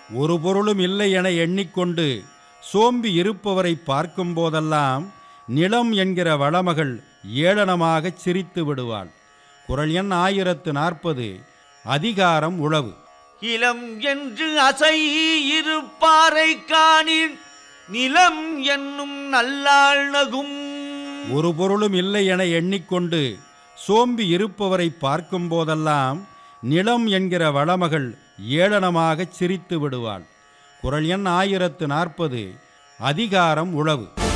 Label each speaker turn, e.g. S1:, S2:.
S1: ஒரு பொருளும் இல்லை என எண்ணிக்கொண்டு சோம்பி இருப்பவரை பார்க்கும் போதெல்லாம் நிலம் என்கிற வளமகள் ஏளனமாகச் சிரித்து விடுவாள் குரல் எண் ஆயிரத்து நாற்பது அதிகாரம் உழவு
S2: இளம் என்று அசை இருப்பாரை காணின் நிலம் என்னும் நல்லாள் நகும்
S1: ஒரு பொருளும் இல்லை என எண்ணிக்கொண்டு சோம்பி இருப்பவரை பார்க்கும் போதெல்லாம் நிலம் என்கிற வளமகள் ஏளனமாகச் சிரித்து விடுவாள் குரல் எண் ஆயிரத்து நாற்பது அதிகாரம் உழவு